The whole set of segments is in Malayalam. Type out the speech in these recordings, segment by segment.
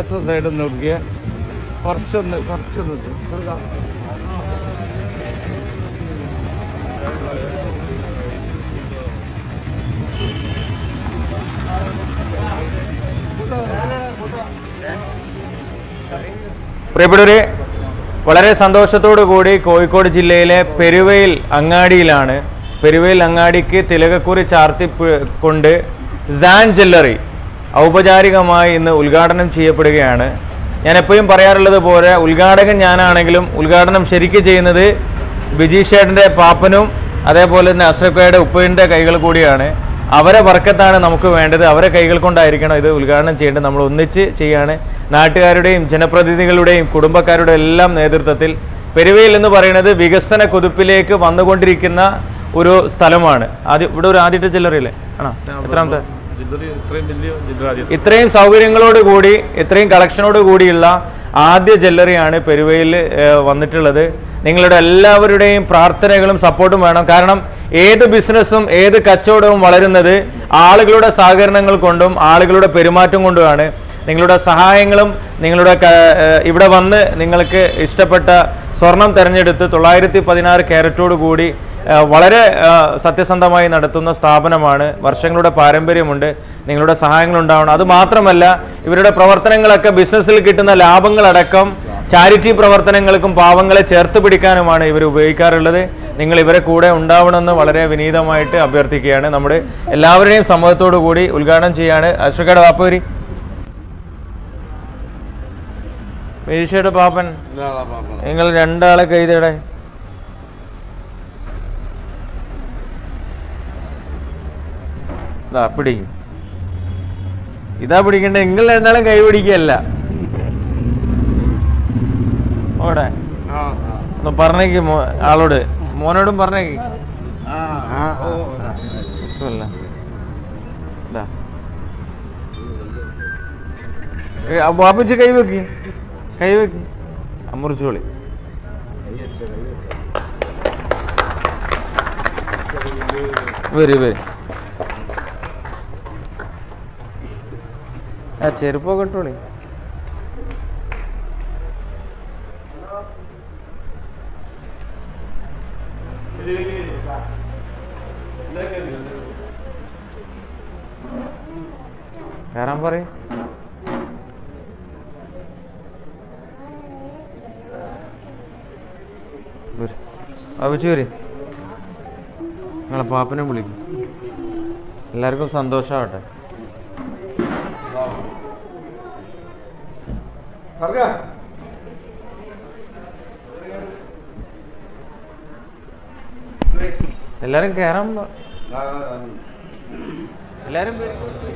ഗ്യാസ് സൈഡിൽ നോക്കിയ കുറച്ചൊന്ന് കുറച്ചൊന്ന് ഇട്ട്. ചെറുതാ. പ്രിയപ്പെട്ടവരെ വളരെ സന്തോഷത്തോടു കൂടി കോഴിക്കോട് ജില്ലയിലെ പെരുവയിൽ അങ്ങാടിയിലാണ് പെരുവയിൽ അങ്ങാടിക്ക് തിലകക്കുറി ചാർത്തി പ്- കൊണ്ട് സാൻ ജ്വല്ലറി ഔപചാരികമായി ഇന്ന് ഉദ്ഘാടനം ചെയ്യപ്പെടുകയാണ് ഞാൻ എപ്പോഴും പറയാറുള്ളത് പോലെ ഉദ്ഘാടകൻ ഞാനാണെങ്കിലും ഉദ്ഘാടനം ശരിക്ക് ചെയ്യുന്നത് ബിജീഷേട്ടൻ്റെ പാപ്പനും അതേപോലെ തന്നെ അഷ്റഫയുടെ ഉപ്പയുടെ കൈകൾ കൂടിയാണ് അവരെ വർക്കത്താണ് നമുക്ക് വേണ്ടത് അവരെ കൈകൾ കൊണ്ടായിരിക്കണം ഇത് ഉദ്ഘാടനം ചെയ്യേണ്ടത് നമ്മൾ ഒന്നിച്ച് ചെയ്യാണ് നാട്ടുകാരുടെയും ജനപ്രതിനിധികളുടെയും കുടുംബക്കാരുടെ എല്ലാം നേതൃത്വത്തിൽ പെരുവയിൽ എന്ന് പറയുന്നത് വികസന കുതിപ്പിലേക്ക് വന്നുകൊണ്ടിരിക്കുന്ന ഒരു സ്ഥലമാണ് ആദ്യം ഇവിടെ ഒരു ആദ്യത്തെ ജില്ലറിയില്ലേ ആണോ എത്രാമത്തെ ഇത്രയും സൗകര്യങ്ങളോട് കൂടി ഇത്രയും കളക്ഷനോട് കൂടിയുള്ള ആദ്യ ജ്വല്ലറിയാണ് പെരുവയിൽ വന്നിട്ടുള്ളത് നിങ്ങളുടെ എല്ലാവരുടെയും പ്രാർത്ഥനകളും സപ്പോർട്ടും വേണം കാരണം ഏത് ബിസിനസ്സും ഏത് കച്ചവടവും വളരുന്നത് ആളുകളുടെ സഹകരണങ്ങൾ കൊണ്ടും ആളുകളുടെ പെരുമാറ്റം കൊണ്ടുമാണ് നിങ്ങളുടെ സഹായങ്ങളും നിങ്ങളുടെ ക- ഏഹ് ഇവിടെ വന്ന് നിങ്ങൾക്ക് ഇഷ്ടപ്പെട്ട സ്വർണം തിരഞ്ഞെടുത്ത് തൊള്ളായിരത്തി പതിനാറ് ക്യാരറ്റോട് കൂടി ഏഹ് വളരെ ഏഹ് സത്യസന്ധമായി നടത്തുന്ന സ്ഥാപനമാണ് വർഷങ്ങളുടെ പാരമ്പര്യമുണ്ട് നിങ്ങളുടെ സഹായങ്ങൾ ഉണ്ടാവണം അത് മാത്രമല്ല ഇവരുടെ പ്രവർത്തനങ്ങളൊക്കെ ബിസിനസ്സിൽ കിട്ടുന്ന ലാഭങ്ങളടക്കം ചാരിറ്റി പ്രവർത്തനങ്ങൾക്കും പാവങ്ങളെ ചേർത്ത് പിടിക്കാനുമാണ് ഇവർ ഉപയോഗിക്കാറുള്ളത് നിങ്ങൾ ഇവരെ കൂടെ ഉണ്ടാവണമെന്ന് വളരെ വിനീതമായിട്ട് അഭ്യർത്ഥിക്കുകയാണ് നമ്മുടെ എല്ലാവരുടെയും സമ്മതത്തോടു കൂടി ഉദ്ഘാടനം ചെയ്യാണ് അശ്വകയുടെ വാപ്പൂരി മേശയുടെ പാപ്പൻ നിങ്ങൾ രണ്ടാളെ കൈതയുടെ ഇതാ പിടിക്കും ഇതാ പിടിക്കണ്ട നിങ്ങൾ രണ്ടാളും കൈ പിടിക്കല്ല ഓടെ ഒന്ന് പറഞ്ഞേക്ക് മോ- ആളോട് മോനോടും പറഞ്ഞേക്ക് ബിസ്മില്ലാ. ഇതാ. ഏ, ആ വാപ്പിച്ച് കൈ വെക്ക് കൈ വെക്ക് അമുറിച്ചോളി വരൂ വരൂ ആ ചെരുപ്പൊക്കെ ഇട്ടോളി കയറാൻ പറയും അവിച്ചു വരെ നിങ്ങളെ പാപ്പനെ വിളിക്കും എല്ലാവർക്കും സന്തോഷമാവട്ടെ എല്ലാരും കയറാൻ പോ- എല്ലാരും വരൂ.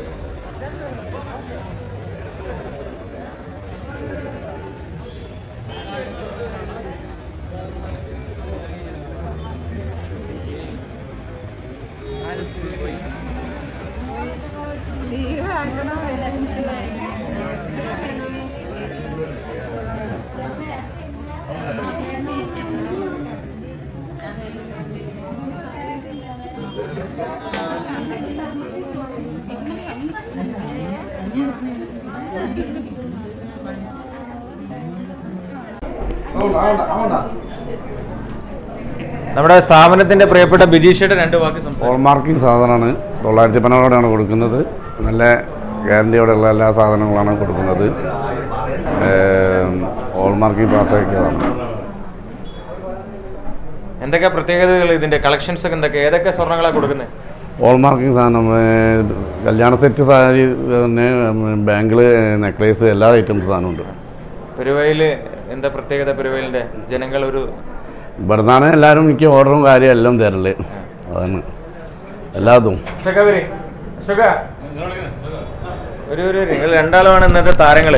നമ്മുടെ സ്ഥാപനത്തിന്റെ പ്രിയപ്പെട്ട ബിജീഷയുടെ രണ്ട് വാക്ക് സംസാരിക്കും ഹോൾമാർക്കിംഗ് സാധനമാണ് തൊള്ളായിരത്തി പതിനാറോടെയാണ് കൊടുക്കുന്നത് നല്ല ഗ്യാരണ്ടിയോടെയുള്ള എല്ലാ സാധനങ്ങളാണ് കൊടുക്കുന്നത് ഹോൾമാർക്കിംഗ് പാസ്സാക്കിയതാണ് എന്തൊക്കെ പ്രത്യേകതകൾ ഇതിന്റെ കളക്ഷൻസ് ഒക്കെ എന്തൊക്കെ ഏതൊക്കെ സ്വർണ്ണങ്ങളാണ് കൊടുക്കുന്നത് ഹോൾമാർക്കിംഗ് സാധനം ഏഹ്, കല്യാണ സെറ്റ് സാരി പിന്നെ ബാങ്കിള് നെക്ലേസ് എല്ലാ ഐറ്റംസ് സാധനമുണ്ട് പെരുവയില് എന്താ പ്രത്യേകത പെരുവയിലിന്റെ ജനങ്ങൾ ഒരു ഇവിടുന്നാണ് എല്ലാവരും എനിക്ക് ഓർഡറും കാര്യം എല്ലാം തരല് അതാണ് എല്ലാതും അശോക വരെ അശോക ഒരു ഒരു നിങ്ങൾ രണ്ടാളുമാണ് ഇന്നത്തെ താരങ്ങള്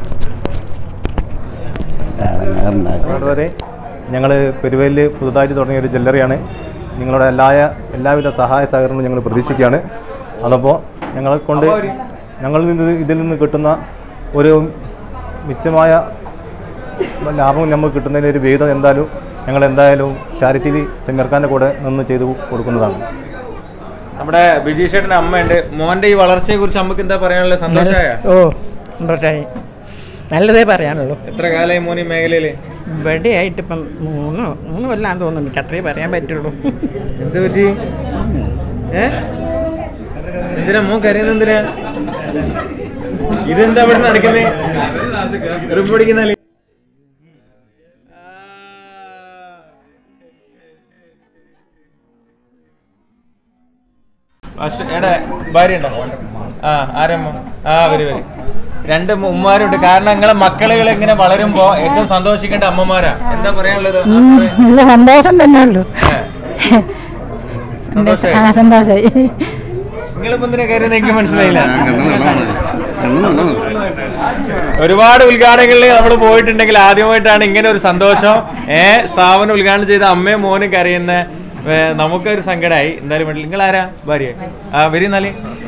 വരെ ഞങ്ങൾ പെരുവയിൽ പുതുതായിട്ട് തുടങ്ങിയ ഒരു ജ്വല്ലറിയാണ് നിങ്ങളുടെ എല്ലാ എല്ലാവിധ സഹായ സഹകരണവും ഞങ്ങൾ പ്രതീക്ഷിക്കുകയാണ് അതപ്പോൾ ഞങ്ങളെ കൊണ്ട് ഞങ്ങളിൽ നിന്ന് ഇതിൽ നിന്ന് കിട്ടുന്ന ഒരു മിച്ചമായ ലാഭം നമുക്ക് കിട്ടുന്നതിന് ഒരു വിഹിതം എന്തായാലും ഞങ്ങൾ എന്തായാലും ചാരിറ്റി സെമിർഖാൻ്റെ കൂടെ നിന്ന് ചെയ്തു കൊടുക്കുന്നതാണ് നമ്മുടെ ബിജീഷേട്ടന്റെ അമ്മയുണ്ട് മോന്റെ ഈ വളർച്ചയെ കുറിച്ച് നമുക്ക് എന്താ പറയാനുള്ള സന്തോഷമായ ഓ സന്തോഷമായി നല്ലതേ പറയാനുള്ളൂ എത്ര കാലമായി മോനി മേഖലയില് ഇവിടെ ആയിട്ട് ഇപ്പം മൂന്ന് മൂന്ന് കൊല്ലാന്ന് തോന്നുന്നു എനിക്ക് അത്രേ പറയാൻ പറ്റുള്ളൂ എന്ത് പറ്റി ഏ എന്തിനാ മോൻ കരയുന്നത് എന്തിനാ ഇതെന്താ ഇവിടെ നടക്കുന്നേ ഉറുപ്പ് പിടിക്കുന്നാല് ഭാര്യ ഉണ്ടോ ആ ആരമ്മ ആ വരി വരി രണ്ട് ഉമ്മാരുണ്ട് കാരണം നിങ്ങളെ മക്കളുകൾ ഇങ്ങനെ വളരുമ്പോ ഏറ്റവും സന്തോഷിക്കേണ്ട അമ്മമാരാ എന്താ പറയാനുള്ളത് നല്ല സന്തോഷം തന്നെ ഉള്ളൂ സന്തോഷായി? ആ സന്തോഷമായി നിങ്ങളിപ്പോ എന്തിനാ കയറിയത് എനിക്ക് മനസ്സിലായില്ല ഒരുപാട് ഉദ്ഘാടനങ്ങളിൽ നമ്മൾ പോയിട്ടുണ്ടെങ്കിൽ ആദ്യമായിട്ടാണ് ഇങ്ങനെ ഒരു സന്തോഷം ഏ സ്ഥാപനം ഉദ്ഘാടനം ചെയ്ത അമ്മയും മോനും കരയുന്ന ഏ, നമുക്കൊരു സങ്കടമായി എന്തായാലും വേണ്ടില്ല നിങ്ങൾ ആരാ ഭാര്യ ആ വരി എന്നാല്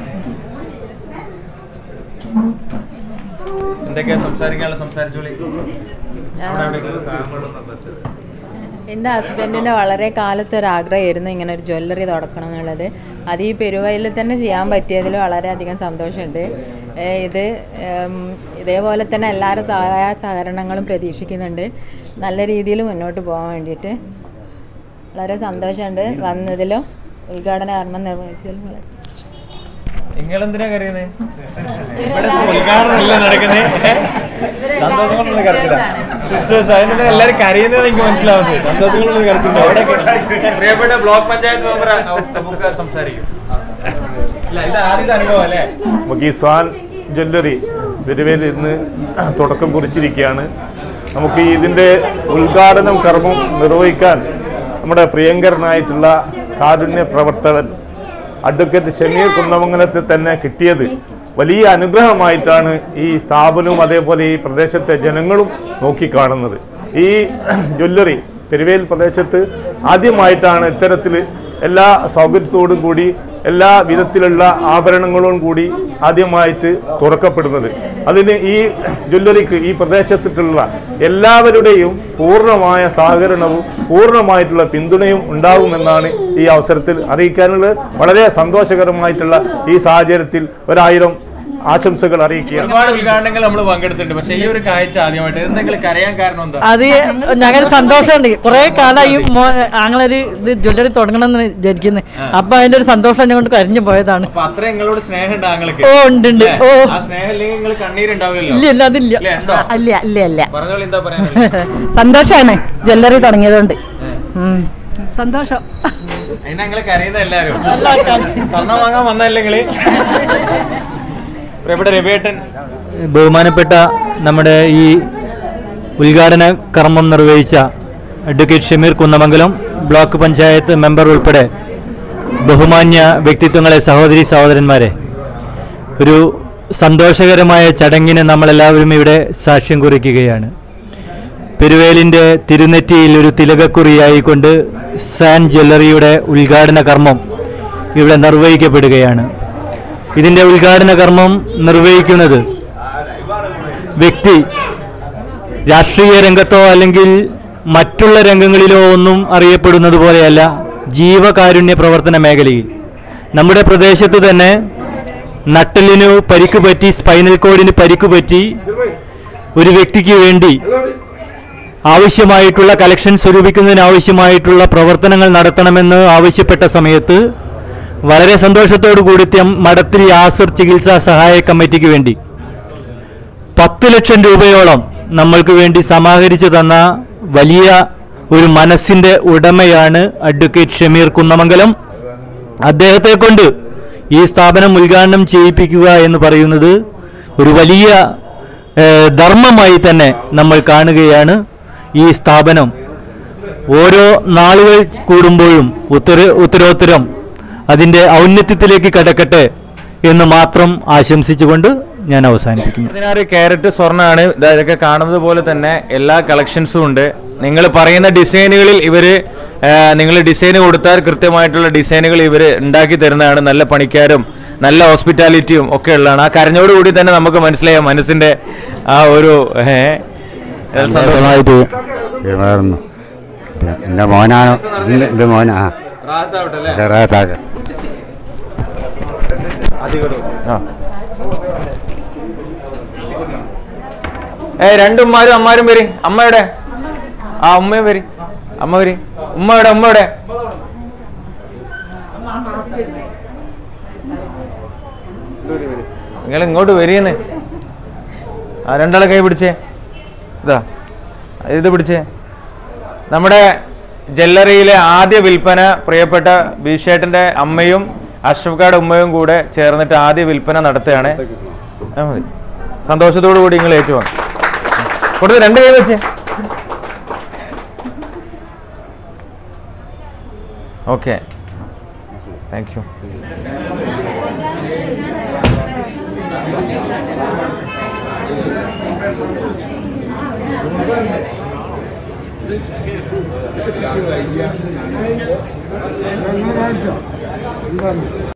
എന്തൊക്കെയാ സംസാരിക്കാനുള്ള സംസാരിച്ചോളി അവിടെ എവിടെയെങ്കിലും സാധനങ്ങളൊന്നും വെച്ചത്. എൻ്റെ ഹസ്ബൻഡിൻ്റെ വളരെ കാലത്തെ ഒരു ആഗ്രഹമായിരുന്നു ഇങ്ങനെ ഒരു ജ്വല്ലറി തുടക്കണം എന്നുള്ളത് അത് ഈ പെരുവയിൽ തന്നെ ചെയ്യാൻ പറ്റിയതിൽ വളരെയധികം സന്തോഷമുണ്ട് ഏ, ഇത് ഉം, ഇതേപോലെ തന്നെ എല്ലാവരും സഹായ സഹകരണങ്ങളും പ്രതീക്ഷിക്കുന്നുണ്ട് നല്ല രീതിയിൽ മുന്നോട്ട് പോകാൻ വേണ്ടിയിട്ട് വളരെ സന്തോഷമുണ്ട് വന്നതിലും ഉദ്ഘാടന കർമ്മം നിർവഹിച്ചതിലും വളരെ നിങ്ങൾ എന്തിനാ കരയുന്നേ ഇവിടെ ഉദ്ഘാടനമല്ല നടക്കുന്നേ സന്തോഷം കൊണ്ടുള്ള കരച്ചില്ല സിസ്റ്റേഴ്സ് അതിനുള്ള എല്ലാവരും കരയുന്നത് എനിക്ക് മനസ്സിലാവുന്നത് സന്തോഷം കൊണ്ടുള്ള കരച്ചില്ല അവിടെ പ്രിയപ്പെട്ട ബ്ലോക്ക് പഞ്ചായത്ത് മെമ്പർ നമുക്ക് സംസാരിക്കും ഇല്ല ഇത് ആദ്യത്തെ അനുഭവം അല്ലേ നമുക്ക് ഈ സ്വാൻ ജ്വല്ലറി പെരുവേൽ ഇന്ന് തുടക്കം കുറിച്ചിരിക്കുകയാണ് നമുക്ക് ഈ ഇതിൻ്റെ ഉദ്ഘാടനം കർമ്മം നിർവഹിക്കാൻ നമ്മുടെ പ്രിയങ്കരനായിട്ടുള്ള കാരുണ്യ പ്രവർത്തകൻ അഡ്വക്കേറ്റ് ഷമീർ കുന്നമംഗലത്തിൽ തന്നെ കിട്ടിയത് വലിയ അനുഗ്രഹമായിട്ടാണ് ഈ സ്ഥാപനവും അതേപോലെ ഈ പ്രദേശത്തെ ജനങ്ങളും നോക്കിക്കാണുന്നത് ഈ ജ്വല്ലറി പെരുവേൽ പ്രദേശത്ത് ആദ്യമായിട്ടാണ് ഇത്തരത്തിൽ എല്ലാ സൗകര്യത്തോടും കൂടി എല്ലാ വിധത്തിലുള്ള ആഭരണങ്ങളോടും കൂടി ആദ്യമായിട്ട് തുറക്കപ്പെടുന്നത് അതിന് ഈ ജ്വല്ലറിക്ക് ഈ പ്രദേശത്തിട്ടുള്ള എല്ലാവരുടെയും പൂർണ്ണമായ സഹകരണവും പൂർണ്ണമായിട്ടുള്ള പിന്തുണയും ഉണ്ടാകുമെന്നാണ് ഈ അവസരത്തിൽ അറിയിക്കാനുള്ളത് വളരെ സന്തോഷകരമായിട്ടുള്ള ഈ സാഹചര്യത്തിൽ ഒരായിരം ആശംസകൾ അറിയിക്കുകയാണ് ഒരുപാട് ഉദ്ഘാടനങ്ങൾ നമ്മൾ പങ്കെടുത്തിട്ടുണ്ട് പക്ഷേ ഈ ഒരു കാഴ്ച ആദ്യമായിട്ട് എന്തെങ്കിലും കരയാൻ കാരണം എന്താ അത് ഞങ്ങൾ സന്തോഷമുണ്ട് കുറെ കാലമായി മോ ആങ്ങളൊരു ഇത് ജ്വല്ലറി തുടങ്ങണം എന്ന് വിചാരിക്കുന്നത് അപ്പൊ അതിന്റെ ഒരു സന്തോഷം എന്നെ കൊണ്ട് കരിഞ്ഞു പോയതാണ് അപ്പൊ അത്ര നിങ്ങളോട് സ്നേഹം ഉണ്ട് ആങ്ങൾക്ക് ഓ ഉണ്ട് ഉണ്ട് ഓ ആ സ്നേഹം ഇല്ലെങ്കിൽ നിങ്ങൾ കണ്ണീരുണ്ടാവില്ലല്ലോ ഇല്ല ഇല്ല അതില്ല ഇല്ലേ, ഉണ്ടോ? ഇല്ല ഇല്ല ഇല്ല പറഞ്ഞോളി എന്താ പറയാനുള്ളത് സന്തോഷാണ് ജ്വല്ലറി തുടങ്ങിയതുകൊണ്ട് ഉം. സന്തോഷം അതിന് ഞങ്ങള് കരയുന്ന എല്ലാരും സ്വർണം വാങ്ങാൻ വന്നല്ലേ നിങ്ങള് ഇവിടെ രവിയേട്ടൻ ബഹുമാനപ്പെട്ട നമ്മുടെ ഈ ഉദ്ഘാടന കർമ്മം നിർവഹിച്ച advocate Shameer Kunnamangalam block panchayat member ഉൾപ്പെടെ ബഹുമാന്യ വ്യക്തിത്വങ്ങളെ സഹോദരി സഹോദരന്മാരെ ഒരു സന്തോഷകരമായ ചടങ്ങിന് നമ്മളെല്ലാവരും ഇവിടെ സാക്ഷ്യം കുറിക്കുകയാണ് പെരുവേലിൻ്റെ തിരുനെറ്റിയിൽ ഒരു തിലകക്കുറിയായിക്കൊണ്ട് സാൻ ജ്വല്ലറിയുടെ ഉദ്ഘാടന കർമ്മം ഇവിടെ നിർവഹിക്കപ്പെടുകയാണ് ഇതിൻ്റെ ഉദ്ഘാടന കർമ്മം നിർവഹിക്കുന്നത് വ്യക്തി രാഷ്ട്രീയ രംഗത്തോ അല്ലെങ്കിൽ മറ്റുള്ള രംഗങ്ങളിലോ ഒന്നും അറിയപ്പെടുന്നത് പോലെയല്ല ജീവകാരുണ്യ പ്രവർത്തന മേഖലയിൽ നമ്മുടെ പ്രദേശത്ത് തന്നെ നട്ടലിന് പരിക്ക് പറ്റി സ്പൈനൽ കോഡിന് പരിക്ക് പറ്റി ഒരു വ്യക്തിക്ക് വേണ്ടി ആവശ്യമായിട്ടുള്ള കളക്ഷൻ സ്വരൂപിക്കുന്നതിന് ആവശ്യമായിട്ടുള്ള പ്രവർത്തനങ്ങൾ നടത്തണമെന്ന് ആവശ്യപ്പെട്ട സമയത്ത് വളരെ സന്തോഷത്തോടു കൂടി ത്യം- മഠത്തിൽ യാസർ ചികിത്സാ സഹായ കമ്മിറ്റിക്ക് വേണ്ടി പത്ത് ലക്ഷം രൂപയോളം നമ്മൾക്ക് വേണ്ടി സമാഹരിച്ചു തന്ന വലിയ ഒരു മനസ്സിന്റെ ഉടമയാണ് അഡ്വക്കേറ്റ് ഷമീർ കുന്നമംഗലം അദ്ദേഹത്തെ കൊണ്ട് ഈ സ്ഥാപനം ഉദ്ഘാടനം ചെയ്യിപ്പിക്കുക എന്ന് പറയുന്നത് ഒരു വലിയ ഏഹ്, ധർമ്മമായി തന്നെ നമ്മൾ കാണുകയാണ് ഈ സ്ഥാപനം ഓരോ നാളുകൾ കൂടുമ്പോഴും ഉത്തര ഉത്തരോത്തരം അതിൻ്റെ ഔന്നത്യത്തിലേക്ക് കടക്കട്ടെ എന്ന് മാത്രം ആശംസിച്ചുകൊണ്ട് ഞാൻ അവസാനിപ്പിക്കുന്നു പതിനാറ് ക്യാരറ്റ് സ്വർണ്ണമാണ് ദാ ഇതൊക്കെ കാണുന്നത് പോലെ തന്നെ എല്ലാ കളക്ഷൻസും ഉണ്ട് നിങ്ങൾ പറയുന്ന ഡിസൈനുകളിൽ ഇവര് നിങ്ങൾ ഡിസൈൻ കൊടുത്താൽ കൃത്യമായിട്ടുള്ള ഡിസൈനുകൾ ഇവർ ഉണ്ടാക്കി തരുന്നതാണ് നല്ല പണിക്കാരും നല്ല ഹോസ്പിറ്റാലിറ്റിയും ഒക്കെ ഉള്ളതാണ് ആ കരഞ്ഞോടുകൂടി തന്നെ നമുക്ക് മനസ്സിലായ മനസ്സിന്റെ ആ ഒരു ഏ, സന്തോഷം. പെരുമാറുന്നു എൻ്റെ മോനാണ് എൻ്റെ- എൻ്റെ മോനാ റാഹത്താവട്ടെ അല്ലേ? റാത്താക്ക് ആ ഏ രണ്ടുമ്മാരും അമ്മാരും വരി അമ്മയുടെ ആ ഉമ്മയും വരി അമ്മ വരി ഉമ്മയുടെ ഉമ്മയുടെ നിങ്ങൾ ഇങ്ങോട്ട് വരിയെന്ന് ആ രണ്ടാളെ കൈ പിടിച്ചേ ഇതാ ഇത് പിടിച്ചേ നമ്മുടെ ജ്വല്ലറിയിലെ ആദ്യ വിൽപ്പന പ്രിയപ്പെട്ട ബിഷേട്ടിന്റെ അമ്മയും അഷ്റഫ്ഖാട് ഉമ്മയും കൂടെ ചേർന്നിട്ട് ആദ്യ വിൽപ്പന നടത്തുകയാണ് ആ മതി സന്തോഷത്തോടു കൂടി നിങ്ങൾ ഏറ്റുവാങ്ങും കൊടുത്ത് രണ്ട് കൈ വെച്ചേ ഓക്കെ താങ്ക് യു